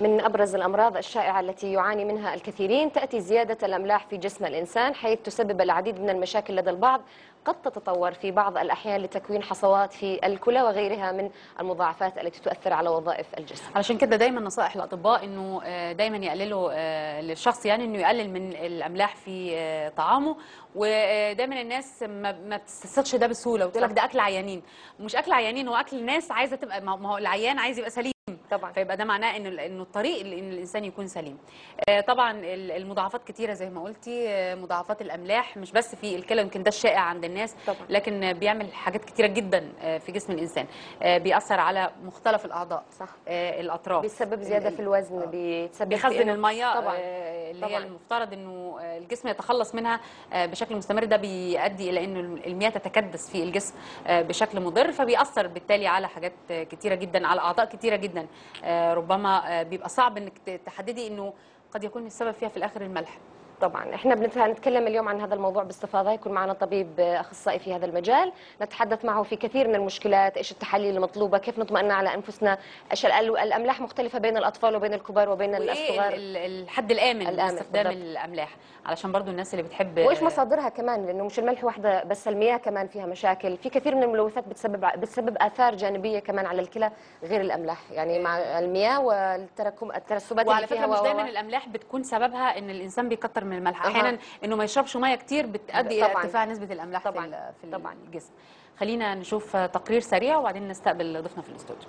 من أبرز الأمراض الشائعة التي يعاني منها الكثيرين تأتي زيادة الأملاح في جسم الإنسان حيث تسبب العديد من المشاكل لدى البعض قد تتطور في بعض الأحيان لتكوين حصوات في الكلى وغيرها من المضاعفات التي تؤثر على وظائف الجسم علشان كده دايما نصائح الاطباء انه آه، دايما يقللوا آه، للشخص يعني انه يقلل من الاملاح في آه، طعامه ودايما الناس ما ما بتستسيغش ده بسهوله وتقول لك صح. ده اكل عيانين مش اكل عيانين هو اكل الناس عايزه تبقى ما هو العيان عايز يبقى سليم طبعا فيبقى ده معناه انه انه الطريق اللي ان الانسان يكون سليم آه، طبعا ال- المضاعفات كتيره زي ما قلتي آه، مضاعفات الاملاح مش بس في الكلى يمكن ده الشائع عند الناس طبعا. لكن بيعمل حاجات كتيره جدا آه، في جسم الانسان آه، بيأثر على مختلف الاعضاء صح آه، الاطراف بيسبب زيادة ال- في الوزن آه. بيسبب بيخزن في إنه- الميه طبعا آه، اللي طبعاً. هي المفترض انه آه، الجسم يتخلص منها آه، بشكل مستمر ده بيؤدي الى انه المياه تتكدس في الجسم آه، بشكل مضر فبيأثر بالتالي على حاجات آه، كتيره جدا على اعضاء كتيره جدا آه، ربما آه، بيبقى صعب انك ت- تحددي انه قد يكون السبب فيها في الاخر الملح طبعا احنا بنت- هنتكلم اليوم عن هذا الموضوع باستفاضه يكون معنا طبيب اخصائي في هذا المجال نتحدث معه في كثير من المشكلات ايش التحاليل المطلوبه كيف نطمئن على انفسنا ايش ال- الاملاح مختلفه بين الاطفال وبين الكبار وبين وايه الصغار ال- ال- الحد الامن الآمن لاستخدام بالضبط. الاملاح علشان برضو الناس اللي بتحب وايش مصادرها كمان لانه مش الملح وحده بس المياه كمان فيها مشاكل في كثير من الملوثات بتسبب بتسبب اثار جانبيه كمان على الكلى غير الاملاح يعني مع المياه والتراكم الترسبات وعلى اللي فيها فكره مش و- و- دايما الاملاح بتكون سببها ان الانسان بيكتر من الملح أها. احيانا انه ما يشربش ميه كتير بتؤدي الى طبعاً. ارتفاع نسبه الاملاح طبعاً. في ال- في طبعاً. الجسم خلينا نشوف تقرير سريع وبعدين نستقبل ضيفنا في الاستوديو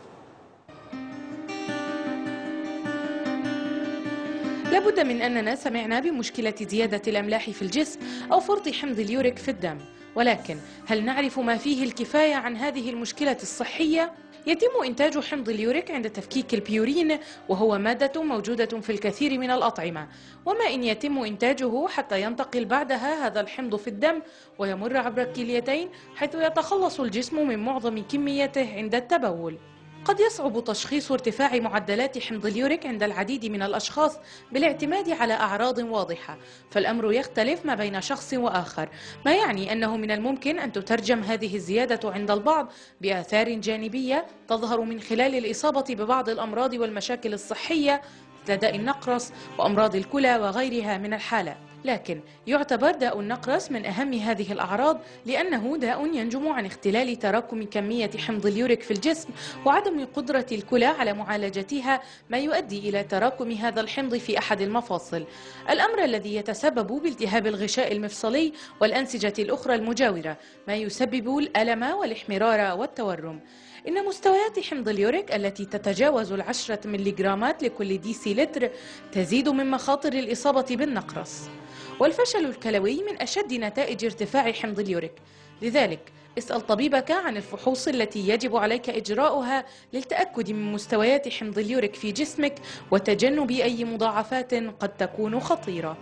لابد من أننا سمعنا بمشكلة زيادة الأملاح في الجسم أو فرط حمض اليوريك في الدم ولكن هل نعرف ما فيه الكفاية عن هذه المشكلة الصحية؟ يتم إنتاج حمض اليوريك عند تفكيك البيورين وهو مادة موجودة في الكثير من الأطعمة وما إن يتم إنتاجه حتى ينتقل بعدها هذا الحمض في الدم ويمر عبر الكليتين حيث يتخلص الجسم من معظم كميته عند التبول قد يصعب تشخيص ارتفاع معدلات حمض اليوريك عند العديد من الأشخاص بالاعتماد على أعراض واضحة فالأمر يختلف ما بين شخص وآخر ما يعني أنه من الممكن أن تترجم هذه الزيادة عند البعض بآثار جانبية تظهر من خلال الإصابة ببعض الأمراض والمشاكل الصحية مثل داء النقرس وأمراض الكلى وغيرها من الحالات لكن يعتبر داء النقرس من أهم هذه الأعراض لأنه داء ينجم عن اختلال تراكم كمية حمض اليوريك في الجسم وعدم قدرة الكلى على معالجتها ما يؤدي إلى تراكم هذا الحمض في أحد المفاصل الأمر الذي يتسبب بالتهاب الغشاء المفصلي والأنسجة الأخرى المجاورة ما يسبب الألم والاحمرار والتورم إن مستويات حمض اليوريك التي تتجاوز العشرة مليغرامات لكل ديسي لتر تزيد من مخاطر الإصابة بالنقرس والفشل الكلوي من أشد نتائج ارتفاع حمض اليوريك لذلك اسأل طبيبك عن الفحوص التي يجب عليك إجراؤها للتأكد من مستويات حمض اليوريك في جسمك وتجنب أي مضاعفات قد تكون خطيرة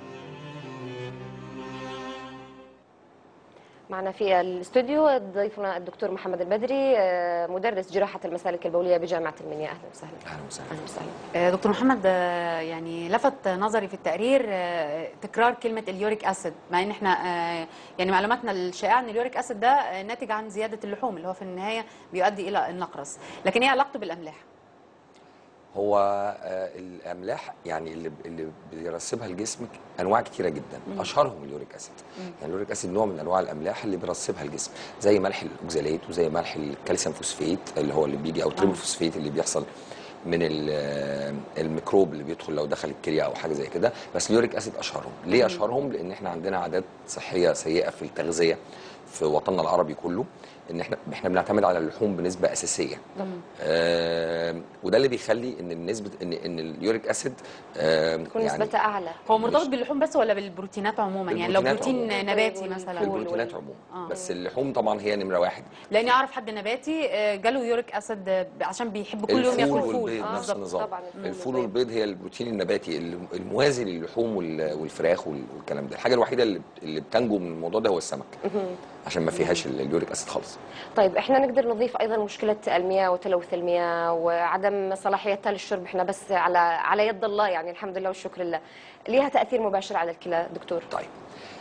معنا في الاستوديو ضيفنا الدكتور محمد البدري آه، مدرس جراحة المسالك البولية بجامعة المنيا أهلا وسهلا اهلا وسهلا أهلا وسهلا آه، دكتور محمد آه، يعني لفت نظري في التقرير آه، تكرار كلمه اليوريك اسيد مع ان احنا آه، يعني معلوماتنا الشائعه ان اليوريك اسيد ده آه، ناتج عن زياده اللحوم اللي هو في النهايه بيؤدي الى النقرس لكن ايه علاقته بالاملاح هو آه، الاملاح يعني اللي اللي بيرسبها الجسم انواع كتيره جدا اشهرهم اليوريك اسيد يعني اليوريك اسيد نوع من انواع الاملاح اللي بيرسبها الجسم زي ملح الاوكزالات وزي ملح الكالسيوم فوسفيت اللي هو اللي بيجي او تريبل فوسفيت اللي بيحصل من ال- الميكروب اللي بيدخل لو دخل الكليه او حاجه زي كده بس اليوريك اسيد اشهرهم ليه اشهرهم لان احنا عندنا عادات صحيه سيئه في التغذيه في وطننا العربي كله ان احنا احنا بنعتمد على اللحوم بنسبه اساسيه آه وده اللي بيخلي ان نسبه ان ان اليوريك اسيد آه تكون نسبتها أعلى هو مرتبط باللحوم بس ولا بالبروتينات عموما يعني لو بالبروتينات بروتين عموماً. نباتي والفول. مثلا البروتينات وال- عموما آه. بس اللحوم طبعا هي نمره واحد لاني اعرف حد نباتي آه، جاله يوريك اسيد آه، عشان بيحب كل يوم الفول ياكل فول والبيض آه، نفس بالظبط. النظام طبعاً الفول الفول والبيض. والبيض هي البروتين النباتي الموازي للحوم وال- والفراخ وال- والكلام ده الحاجه الوحيده اللي اللي بتنجو من الموضوع ده هو السمك عشان ما فيهاش ال- اليوريك اسيد خالص طيب احنا نقدر نضيف ايضا مشكله المياه وتلوث المياه وعدم صلاحيتها للشرب احنا بس على على يد الله يعني الحمد لله والشكر لله ليها تاثير مباشر على الكلى دكتور طيب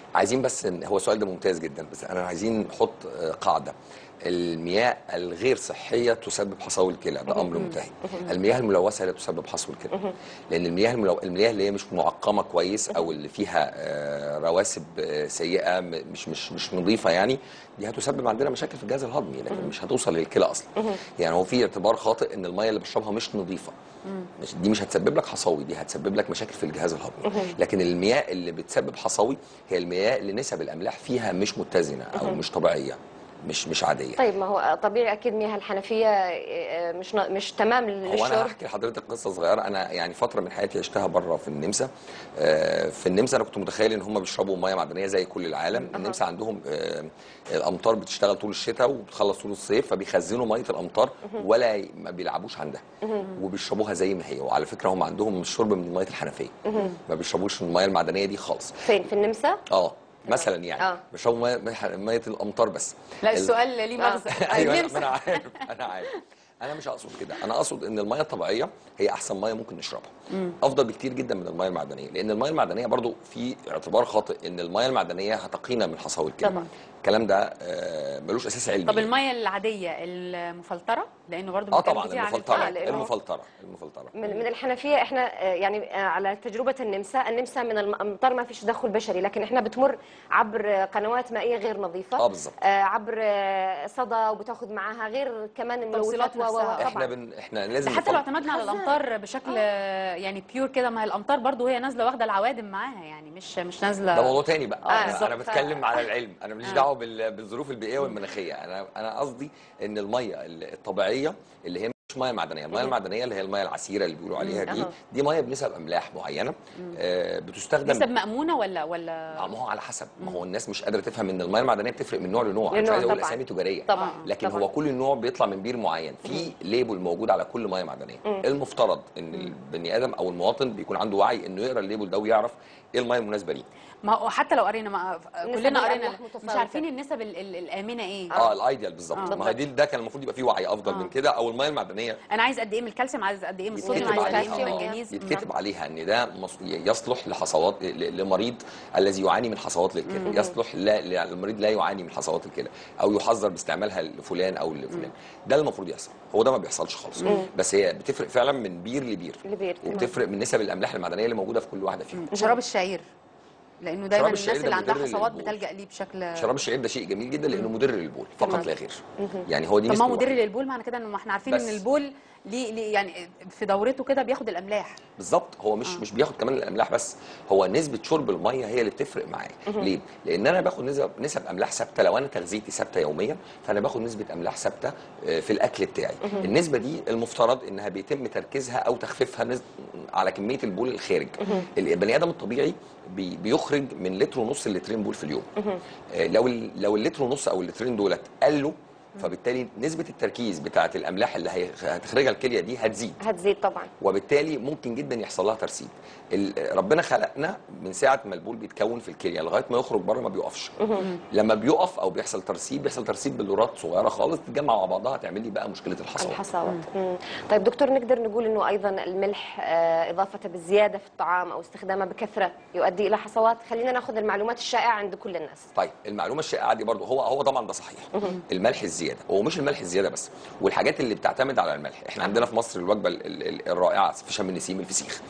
عايزين بس إن- هو السؤال ده ممتاز جدا بس انا عايزين نحط آه، قاعده المياه الغير صحيه تسبب حصاوي الكلى ده امر منتهي المياه الملوثه لا تسبب حصوى الكلى لان المياه الملو... المياه اللي هي مش معقمه كويس او اللي فيها آه، رواسب آه، سيئه م- مش مش مش نظيفه يعني دي هتسبب عندنا مشاكل في الجهاز الهضمي لكن مش هتوصل للكلى اصلا يعني هو في اعتبار خاطئ ان المياه اللي بشربها مش نظيفه مش دي مش هتسبب لك حصاوي دي هتسبب لك مشاكل في الجهاز الهضمي لكن المياه اللي بتسبب حصاوي هي المياه اللي نسب الاملاح فيها مش متزنه او مش طبيعيه مش مش عاديه طيب ما هو طبيعي اكيد مياه الحنفيه آه، مش ن- مش تمام هو انا للشرب هحكي لحضرتك قصه صغيره انا يعني فتره من حياتي عشتها بره في النمسا آه، في النمسا انا كنت متخيل ان هم بيشربوا ميه معدنيه زي كل العالم النمسا عندهم آه، الامطار بتشتغل طول الشتاء وبتخلص طول الصيف فبيخزنوا ميه الامطار ولا ي- ما بيلعبوش عندها وبيشربوها زي ما هي وعلى فكره هم عندهم الشرب من ميه الحنفيه ما بيشربوش من الميه المعدنيه دي خالص فين في النمسا اه مثلا يعني آه. بيشربوا ميه ميه الامطار بس لا ال- السؤال ليه مغزى ايوه النمسا. ما انا عارف انا عارف انا مش اقصد كده انا اقصد ان الميه الطبيعيه هي احسن ميه ممكن نشربها افضل بكتير جدا من الميه المعدنيه لان الميه المعدنيه برضو في اعتبار خاطئ ان الميه المعدنيه هتقينا من حصاوي الكلى طبعا. الكلام ده آه، ملوش اساس علمي طب الميه العاديه المفلتره لانه برضو اه بنتكلم طبعا كتير عن المفلتره الفرق، لأنه- المفلتره المفلتره من من الحنفيه احنا آه، يعني آه، على تجربه النمسا النمسا من الامطار ما فيش تدخل بشري لكن احنا بتمر عبر آه، قنوات مائيه غير نظيفه اه بالظبط آه، عبر آه، صدى وبتاخد معاها غير كمان الملوثات و- و- نفسها. طبعا احنا بن... احنا لازم ده حتى لو نفضل- اعتمدنا على الامطار بشكل يعني بيور كده ما هي الامطار برضو هي نازله واخده العوادم معاها يعني مش مش نازله ده موضوع تاني بقى آه، انا, بالظبط. أنا بتكلم على العلم انا ماليش آه. دعوه بال- بالظروف البيئيه والمناخيه انا انا قصدي ان الميه الطبيعيه اللي هي مش ميه معدنيه الميه المعدنيه اللي هي الميه العسيره اللي بيقولوا عليها دي أها. دي ميه بنسب املاح معينه آه بتستخدم نسب مامونه ولا ولا آه، ما هو على حسب ما هو الناس مش قادره تفهم ان الميه المعدنيه بتفرق من نوع لنوع انا مش لنوع عايز اقول طبعاً. اسامي تجاريه طبعا لكن طبعاً. هو كل نوع بيطلع من بير معين في ليبل موجود على كل ميه معدنيه المفترض ان البني ادم او المواطن بيكون عنده وعي انه يقرا الليبل ده ويعرف ايه الميه المناسبه ليه ما هو حتى لو قرينا ما نسب كلنا قرينا الأملاح مش متفاوتة. عارفين النسب ال- ال- الامنه ايه اه الايديال بالظبط آه. ما هي دي ده كان المفروض يبقى فيه وعي افضل من كده او الميه المعدنيه انا عايز قد ايه من الكالسيوم عايز قد ايه من الصوديوم يتكتب عايز قد ايه عليها من آه، المنجنيز يتكتب عليها ان ده مص- يصلح لحصوات ل- لمريض الذي يعاني من حصوات للكلى يصلح لا لا- للمريض لا يعاني من حصوات الكلى او يحذر باستعمالها لفلان او لفلان ده المفروض يحصل هو ده ما بيحصلش خالص بس هي بتفرق فعلا من بير لبير لبير، تمام. وبتفرق من نسب الاملاح المعدنيه اللي موجوده في كل واحده فيهم شراب الشعير لانه دايما شراب الشعير الناس ده اللي عندها مضر حصوات للبول. بتلجا ليه بشكل شراب الشعير ده شيء جميل جدا لانه مضر للبول فقط تمام. لا غير يعني هو دي طب ما ميزته هو مدير الوحيدة. للبول معنى كده انه ما احنا عارفين بس. ان البول ليه ليه يعني في دورته كده بياخد الاملاح بالظبط هو مش مش بياخد كمان الاملاح بس هو نسبه شرب الميه هي اللي بتفرق معايا ليه لان انا باخد نسب نسب املاح ثابته لو انا تغذيتي ثابته يوميا فانا باخد نسبه املاح ثابته آه، في الاكل بتاعي النسبه دي المفترض انها بيتم تركيزها او تخفيفها نز- على كميه البول الخارج البني ادم الطبيعي بي- بيخرج من لتر ونص لترين بول في اليوم آه، لو ال- لو اللتر ونص او اللترين دولت قلوا فبالتالي نسبه التركيز بتاعه الاملاح اللي هي- هتخرجها الكليه دي هتزيد هتزيد طبعا وبالتالي ممكن جدا يحصل لها ترسيب ال- ربنا خلقنا من ساعه ما البول بيتكون في الكليه لغايه ما يخرج بره ما بيقفش لما بيقف او بيحصل ترسيب بيحصل ترسيب بلورات صغيره خالص تتجمع مع بعضها تعمل لي بقى مشكله الحصوات الحصاوات مم. طيب دكتور نقدر نقول انه ايضا الملح آه، اضافته بالزياده في الطعام او استخدامه بكثره يؤدي الى حصوات خلينا ناخذ المعلومات الشائعه عند كل الناس طيب المعلومه الشائعه دي برضه هو هو طبعا ده صحيح الملح الزياده هو مش الملح الزياده بس والحاجات اللي بتعتمد على الملح احنا عندنا في مصر الوجبه ال- ال- ال- الرائعه في شم النسيم الفسيخ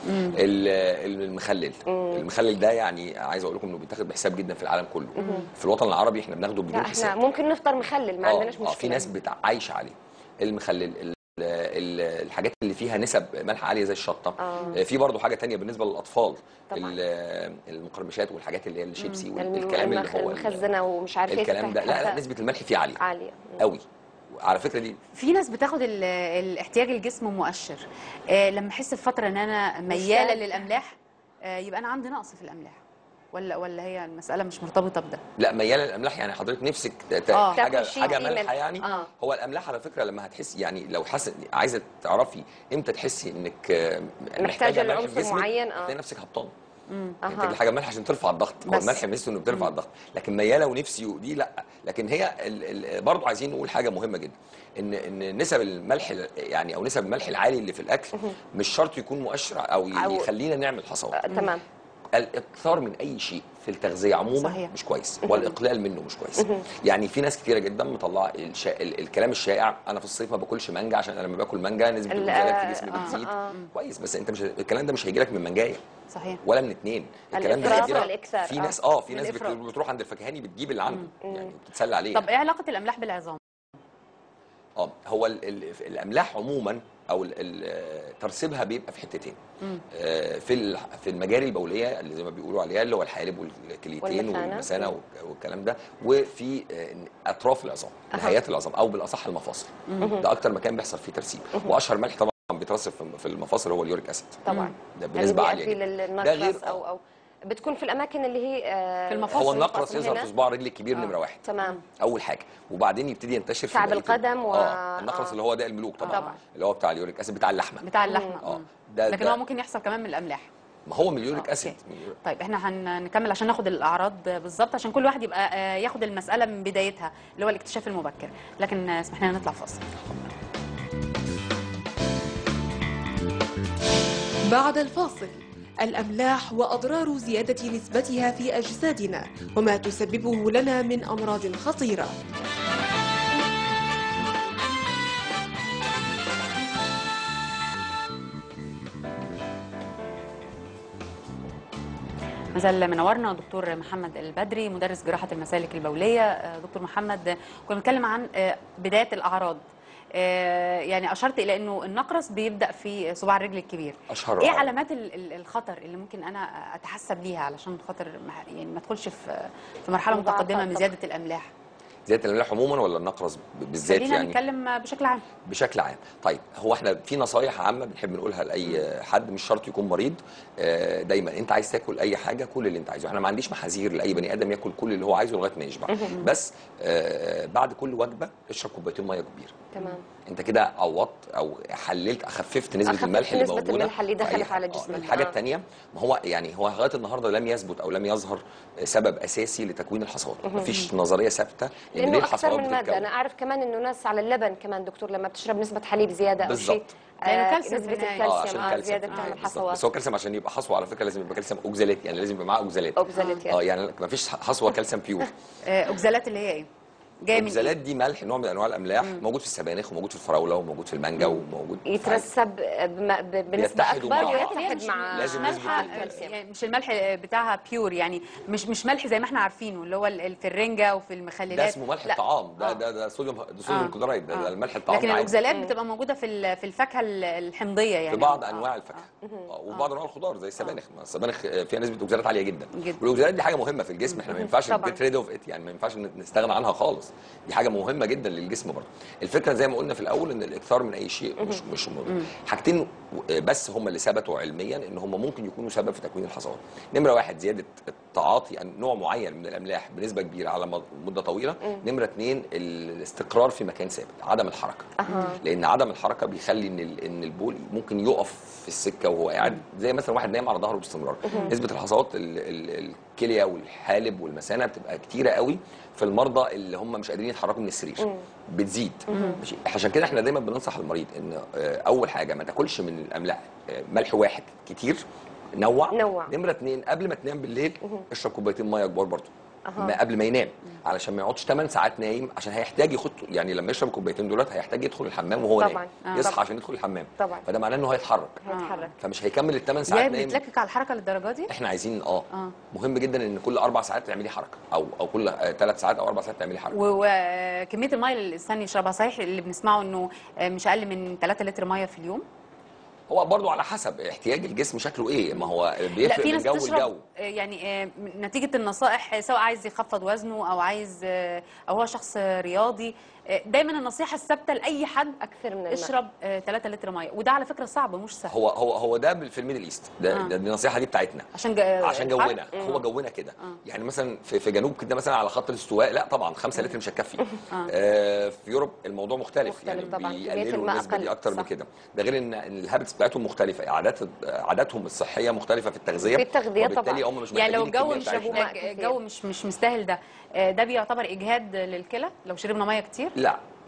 ال- المخلل المخلل ده يعني عايز اقول لكم انه بيتاخد بحساب جدا في العالم كله في الوطن العربي احنا بناخده لا بدون احنا حساب ممكن نفطر مخلل ما آه، عندناش مشكله اه في ناس بتع- عايشه عليه المخلل ال- ال- الحاجات اللي فيها نسب ملح عاليه زي الشطه آه. آه. في برضو حاجه تانية بالنسبه للاطفال طبعاً. ال- المقرمشات والحاجات اللي هي الشيبسي الم- والكلام اللي المخ- هو ال- المخزنه ومش عارف ايه الكلام ده لا لا تحتها نسبه الملح فيه عاليه عاليه قوي على فكره دي في ناس بتاخد ال- الاحتياج الجسم مؤشر آه، لما احس في فتره ان انا مياله مشتاق. للاملاح آه، يبقى انا عندي نقص في الاملاح ولا ولا هي المساله مش مرتبطه بده لا مياله للاملاح يعني حضرتك نفسك ت- ت- آه. حاجه تاكل شيء حاجه فيه مالحه ملح. يعني آه. هو الاملاح على فكره لما هتحس يعني لو حاسه عايزه تعرفي امتى تحسي انك آه، محتاجة ملح في لعنصر جسمك، معين، آه. هتلاقي نفسك هبطانه أها. محتاج حاجه ملح عشان ترفع الضغط هو بس. الملح ميزته انه بترفع الضغط لكن مياله ونفسي ودي لا لكن هي ال ال برضه عايزين نقول حاجه مهمه جدا ان ان نسب الملح ال- يعني او نسب الملح العالي اللي في الاكل مش شرط يكون مؤشر او ي- أو- يخلينا نعمل حصوات آه، تمام الاكثار من اي شيء في التغذيه عموما صحيح. مش كويس والاقلال منه مش كويس يعني في ناس كتيره جدا مطلعه الشا... ال... الكلام الشائع انا في الصيف ما باكلش مانجا عشان انا لما باكل مانجا نسبه ال- الغازات في جسمي آه، بتزيد آه. كويس بس انت مش الكلام ده مش هيجي لك من منجايه صحيح ولا من اتنين الكلام ده الإفراط هيجي لك- والإكثار، في آه. ناس اه في ناس بت... الإفراط. بتروح عند الفكهاني بتجيب اللي عنده يعني بتتسلى عليه طب ايه علاقه الاملاح بالعظام اه هو ال ال الاملاح عموما او ال ال ترسيبها بيبقى في حتتين آه، في ال- في المجاري البوليه اللي زي ما بيقولوا عليها اللي هو الحالب والكليتين والمثانة. والمثانه والك- والكلام ده وفي آه، اطراف العظام نهايات العظام او بالاصح المفاصل ده اكتر مكان بيحصل فيه ترسيب واشهر ملح طبعا بيترسب في- في المفاصل هو اليوريك اسيد طبعا ده بنسبه اللي عاليه في جدا للنقرس ده غير او او بتكون في الاماكن اللي هي آه، في المفاصل. هو النقرس المفاصل يظهر هنا. في صباع رجل الكبير نمره واحد تمام اول حاجه وبعدين يبتدي ينتشر في كعب بقية ال- القدم و- اه النقرس آه. اللي هو ده الملوك طبعا, طبعا. اللي هو بتاع اليوريك اسيد بتاع اللحمه بتاع اللحمه اه مم. ده لكن ده هو ممكن يحصل كمان من الاملاح ما هو من اليوريك آه، اسيد أوكي. طيب احنا هنكمل عشان ناخد الاعراض بالظبط عشان كل واحد يبقى آه، ياخد المساله من بدايتها اللي هو الاكتشاف المبكر لكن آه، اسمح لنا نطلع فاصل بعد الفاصل الأملاح وأضرار زيادة نسبتها في أجسادنا وما تسببه لنا من أمراض خطيرة مازال منورنا دكتور محمد البدري مدرس جراحه المسالك البوليه آه، دكتور محمد كنا بنتكلم عن آه، بدايه الاعراض آه، يعني اشرت الى انه النقرس بيبدا في صباع الرجل الكبير اشهر ايه أعراض. علامات ال- ال- الخطر اللي ممكن انا اتحسب ليها علشان خاطر ما- يعني ما ادخلش في في مرحله مضاعفات متقدمه من طبعا. زياده الاملاح زياده الاملاح عموما ولا النقرس ب- بالذات خلينا يعني نتكلم بشكل عام بشكل عام طيب هو احنا في نصايح عامه بنحب نقولها لاي حد مش شرط يكون مريض آه، دايما انت عايز تاكل اي حاجه كل اللي انت عايزه احنا ما عنديش محاذير لاي بني ادم ياكل كل اللي هو عايزه لغايه ما يشبع بس آه، بعد كل وجبه اشرب كوبايتين ميه كبيره تمام انت كده عوضت او حللت خففت نسبه أخففت الملح اللي نسبة موجوده الملح اللي في أي دخلت حاجة. على آه، جسمك. الحاجه آه. الثانيه ما هو يعني هو لغايه النهارده لم يثبت او لم يظهر سبب اساسي لتكوين الحصوات مفيش نظريه ثابته ان ليه لانه اكثر الحصوات من ماده بتتكون انا اعرف كمان انه ناس على اللبن كمان دكتور لما بتشرب نسبه حليب زياده او شيء بالظبط. لأنه آه، كالسيوم في نسبه النهاية. اه الكالسيوم عشان آه كالسيوم زياده في بتعمل النهاية. بالظبط. حصوات بس هو كالسيوم عشان يبقى حصوه على فكره لازم يبقى كالسيوم اوكزالات يعني لازم يبقى معاه اوكزالات اوكزالات اه يعني يعني ما فيش حصوه كالسيوم بيور آه، اوكزالات اللي هي ايه جايه من الاوكزالات دي ملح نوع من انواع الاملاح موجود في السبانخ وموجود في الفراوله وموجود في المانجا وموجود في يترسب بم- ب- بنسبه بيتحدوا اكبر مع بعض. ويتحد مع لازم مع نسبة الكالسيوم يعني مش الملح بتاعها بيور يعني مش مش ملح زي ما احنا عارفينه اللي هو ال- في الرنجه وفي المخللات ده اسمه ملح لا. الطعام ده آه. ده ده صوديوم ده صوديوم آه. الكلورايد ده, آه. ده الملح الطعام لكن العادي. الاوكزالات بتبقى موجوده في ال- في الفاكهه ال- الحمضيه يعني في بعض آه. انواع الفاكهه آه، وفي بعض انواع الخضار زي السبانخ ما السبانخ آه، فيها نسبه اوكزالات عاليه جدا جدا. والاوكزالات دي حاجه مهمه في الجسم احنا ما ينفعش طبعاً. نجيت ريد اوف ات يعني ما ينفعش نستغنى عنها خالص دي حاجه مهمه جدا للجسم برضه الفكره زي ما قلنا في الاول ان الاكثار من اي شيء مش مش مضر حاجتين آه، بس هم اللي ثبتوا علميا ان هم ممكن يكونوا سبب في تكوين الحصوات نمره واحد زياده التعاطي يعني نوع معين من الاملاح بنسبه كبيره على مد- مده طويله نمره اثنين الاستقرار في مكان ثابت عدم الحركه أها. لان عدم الحركه بيخلي ان ال- ان البول ممكن يقف في السكه وهو قاعد زي مثلا واحد نايم على ظهره باستمرار نسبه الحصوات ال- ال- الكليه والحالب والمثانه بتبقى كتيره قوي في المرضى اللي هم مش قادرين يتحركوا من السرير بتزيد ماشي عشان كده احنا دايما بننصح المريض ان آه، اول حاجه ما تاكلش من الاملاح آه، ملح واحد كتير نوع نوع. نمره اتنين قبل ما تنام بالليل اشرب كوبايتين ميه كبار برضه ما قبل ما ينام علشان ما يقعدش 8 ساعات نايم عشان هيحتاج ياخد يعني لما يشرب الكوبايتين دولت هيحتاج يدخل الحمام وهو طبعاً. نايم آه. يصحى طبعاً. عشان يدخل الحمام طبعاً. فده معناه انه هيتحرك هيتحرك فمش هيكمل الثمان يا ساعات نايم بتلكك على الحركه للدرجه دي احنا عايزين اه, آه. مهم جدا ان كل اربع ساعات تعملي حركه او او كل ثلاث ساعات او اربع ساعات تعملي حركه و- وكميه الميه اللي الانسان يشربها صحيح اللي بنسمعه انه آه، مش اقل من 3 لتر ميه في اليوم هو برضو على حسب احتياج الجسم شكله ايه ما هو لا بيفرق في من ناس جو بتشرب لجو آه، يعني آه، نتيجه النصائح سواء عايز يخفض وزنه او عايز آه، او هو شخص رياضي آه، دايما النصيحه الثابته لاي حد اكثر من الماء اشرب 3 لتر ميه وده على فكره صعب مش سهل هو هو هو ده في الميدل ايست ده, آه. ده دي النصيحه دي بتاعتنا عشان جا... عشان الحر؟ جونا هو جونا كده يعني مثلا في, في جنوب كده مثلا على خط الاستواء لا طبعا 5 لتر مش هتكفي آه في يوروب الموضوع مختلف, مختلف يعني طبعاً. كمية بيقللوا الماء النسبه دي أقل. اكتر من صح. كده ده غير ان إن الهابتس بتاعتهم مختلفه عادات عاداتهم الصحيه مختلفه في التغذيه في التغذية وبالتالي طبعاً. هم مش يعني لو محتاجين الجو الكمية مش بتاعتنا. ماء كتير. الجو مش مش مستاهل ده آه، ده بيعتبر اجهاد للكلى لو شربنا ميه كتير لا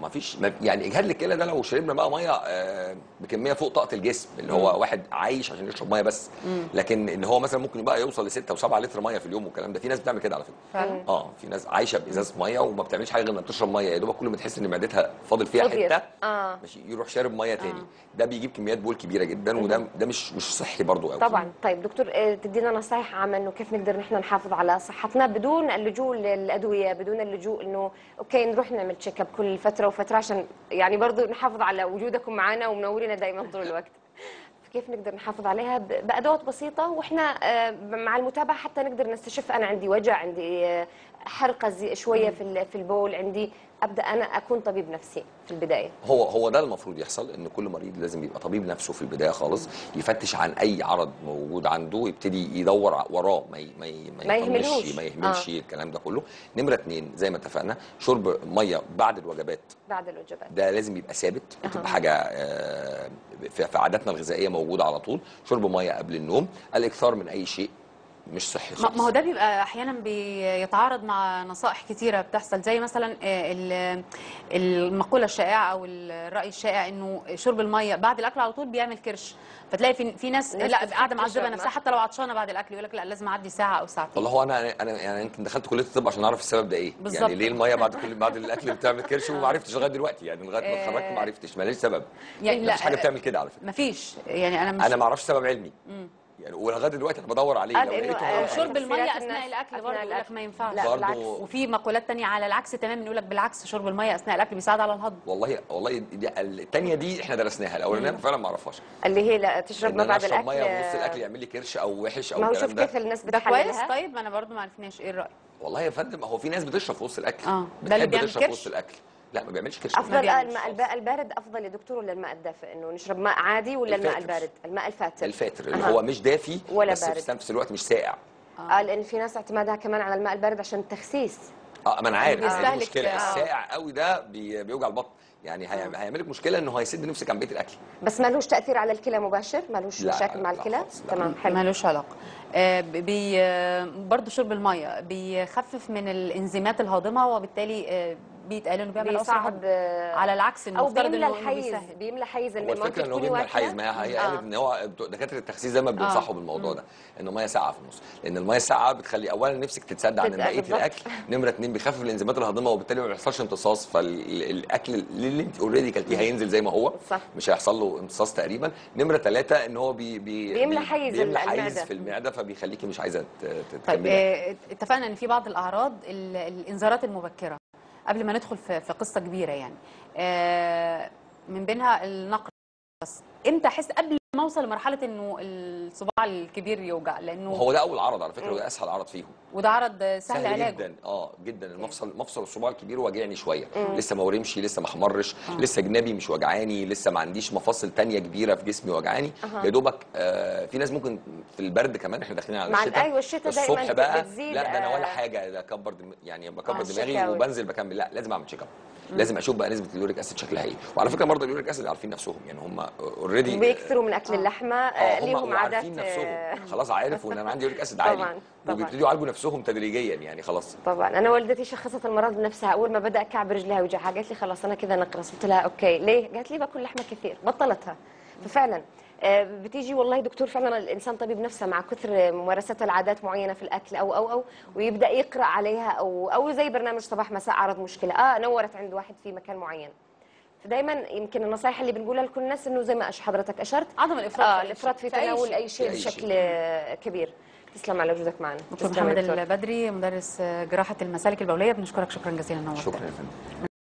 ما فيش ما يعني اجهاد الكلى ده لو شربنا بقى ميه آه، بكميه فوق طاقه الجسم اللي هو واحد عايش عشان يشرب ميه بس لكن ان هو مثلا ممكن بقى يوصل ل 6 و7 لتر ميه في اليوم والكلام ده في ناس بتعمل كده على فكره فعلا اه في ناس عايشه بازازه ميه وما بتعملش حاجه غير انها بتشرب ميه يا دوبك كل ما تحس ان معدتها فاضل فيها فضيت. حته اه ماشي يروح شارب ميه تاني ده بيجيب كميات بول كبيره جدا وده ده مش مش صحي برضو قوي طبعا طيب دكتور آه، تدينا نصائح عامه انه كيف نقدر نحن نحافظ على صحتنا بدون اللجوء للادويه بدون اللجوء انه اوكي نروح نعمل تشيك اب كل فتره وفتره عشان يعني برضو نحافظ على وجودكم معنا ومنورينا دائما طول الوقت كيف نقدر نحافظ عليها ب- بادوات بسيطه واحنا آه، مع المتابعه حتى نقدر نستشف انا عندي وجع عندي آه، حرقه زي شويه في ال- في البول عندي ابدا انا اكون طبيب نفسي في البدايه هو هو ده المفروض يحصل ان كل مريض لازم يبقى طبيب نفسه في البدايه خالص يفتش عن اي عرض موجود عنده ويبتدي يدور وراه ما ي- ما ي- ما يطنش، يهملهوش. ما يهملش آه. الكلام ده كله نمره اتنين زي ما اتفقنا شرب ميه بعد الوجبات بعد الوجبات ده لازم يبقى ثابت وتبقى حاجه آه، في في عاداتنا الغذائيه موجوده على طول شرب ميه قبل النوم الاكثار من اي شيء مش صحي ما خالص ما هو ده بيبقى احيانا بيتعارض مع نصائح كتيره بتحصل زي مثلا آه، ال- المقوله الشائعه او الراي الشائع انه شرب الميه بعد الاكل على طول بيعمل كرش فتلاقي في في ناس الناس لا بتخاف قاعده معذبه تشرب نفسها ماء. حتى لو عطشانه بعد الاكل يقول لك لا لازم اعدي ساعه او ساعتين والله هو انا انا يعني يمكن دخلت كليه الطب عشان اعرف السبب ده ايه بالظبط. يعني ليه الميه بعد كل بعد الاكل بتعمل كرش وما عرفتش لغايه دلوقتي يعني لغايه ما اتخرجت ما عرفتش ماليش سبب يعني لا، مفيش حاجه بتعمل كده على فكره مفيش يعني انا مش انا ما اعرفش سبب علمي يعني ولغايه دلوقتي انا بدور عليه قال لو إنه، لقيته آه، هقول شرب عليه. الميه تفسيرات اثناء الناس الاكل أثناء برضه يقول لك الأكل. ما ينفعش لا برضه- بالعكس وفي مقولات تانية على العكس تماما يقول لك بالعكس شرب الميه اثناء الاكل بيساعد على الهضم والله والله دي الثانيه دي احنا درسناها الاولانيه فعلا ما اعرفهاش اللي هي لا تشرب ان ما انا بعد اشرب الاكل ميه ونص الاكل يعمل لي كرش او وحش او ما هو الكلام شوف ده كيف الناس ده كويس بتحللها طيب ما انا برضه ما عرفناش ايه الراي والله يا فندم هو في ناس بتشرب في وسط الاكل آه. ده اللي بتحب بيعمل تشرب في كرش؟ وسط الاكل لا ما بيعملش كرش افضل آه بيعملش الماء خالص. الماء البارد افضل يا دكتور ولا الماء الدافئ انه نشرب ماء عادي ولا الماء الفاتر. البارد الماء الفاتر الفاتر اللي أها. هو مش دافي ولا بس بارد. في نفس الوقت مش ساقع اه لان في ناس اعتمادها كمان على الماء البارد عشان التخسيس اه ما انا عارف بيستهلك- يعني دي مشكله آه. الساقع قوي ده بي- بيوجع البطن يعني هي- هيعمل لك مشكله انه هيسد نفسك عن بقيه الاكل بس ما لهوش تاثير على الكلى مباشر ما لهوش لا، مشاكل مع لا الكلى خالص، لا. تمام حلو مالوش علاقه آه، بي آه، برضه شرب الميه بيخفف من الانزيمات الهاضمه وبالتالي آه، بيتقال انه بيعمل عسر بيصعب هضم آه، على العكس انه او مفترض بيملى انه إنه الحيز بيسهل. بيملى حيز هو الماء الفكره ممكن ان هو تكوني بيملى الحيز واكله ما هي آه. قالت ان هو بتوع- دكاتره التخسيس دايما بينصحوا بالموضوع ده ان الميه ساقعه في النص لان الميه الساقعه بتخلي اولا نفسك تتسد عن تتقل بقيه بالظبط. الاكل نمره اتنين بيخفف الانزيمات الهاضمه وبالتالي ما بيحصلش امتصاص فالاكل اللي انت اوريدي كلتيه هينزل زي ما هو صح. مش هيحصل له امتصاص تقريبا نمره ثلاثه ان هو بي بي بيملى بي- حيز بيملى حيز المعدة. في المعده فبيخليكي مش عايزه ت- ت- طيب تكملي آه، اتفقنا ان في بعض الاعراض ال- الانذارات المبكره قبل ما ندخل في في قصه كبيره يعني آه، من بينها النقر بس امتى احس قبل ما اوصل لمرحله انه الصباع الكبير يوجع لانه وهو ده اول عرض على فكره وده اسهل عرض فيهم وده عرض سهل, سهل علاجه جدا اه جدا المفصل مفصل الصباع الكبير واجعني شويه لسه ما ورمشي لسه ما احمرش لسه جنابي مش وجعاني لسه ما عنديش مفاصل تانية كبيره في جسمي وجعاني يا دوبك آه في ناس ممكن في البرد كمان احنا داخلين على مع الشتاء أيوة، الشتاء دايماً الصبح بقى بتزيد، لا ده انا ولا آه، حاجه ده اكبر دم... يعني بكبر آه، دماغي الشكاوي. وبنزل بكمل لا لازم اعمل تشيك اب لازم اشوف بقى نسبه اليوريك اسيد شكلها ايه وعلى فكره مرضى اليوريك اسيد عارفين نفسهم يعني هم اوريدي بيكثروا من اكل اللحمه آه، هم ليهم عادات عارفين آه، نفسهم خلاص عارفوا ان انا عندي يوريك اسيد طبعاً، عالي طبعاً. وبيبتدوا يعالجوا نفسهم تدريجيا يعني خلاص طبعا انا والدتي شخصت المرض بنفسها اول ما بدا كعب رجلها وجعها قالت لي خلاص انا كذا نقرس قلت لها اوكي ليه قالت لي باكل لحمه كثير بطلتها ففعلا آه، بتيجي والله دكتور فعلا الانسان طبيب نفسه مع كثر ممارسته لعادات معينه في الاكل او او او ويبدا يقرا عليها او او زي برنامج صباح مساء عرض مشكله اه نورت عند واحد في مكان معين فدايما يمكن النصائح اللي بنقولها لكل الناس انه زي ما أش- حضرتك اشرت عدم الافراط اه في أي الافراط شيء. في في أي تناول شيء. اي شيء في أي شيء. بشكل آه، كبير تسلم على وجودك معنا دكتور تسلم يا محمد دكتور. البدري مدرس جراحه المسالك البوليه بنشكرك شكرا جزيلا نورتنا شكرا يا فندم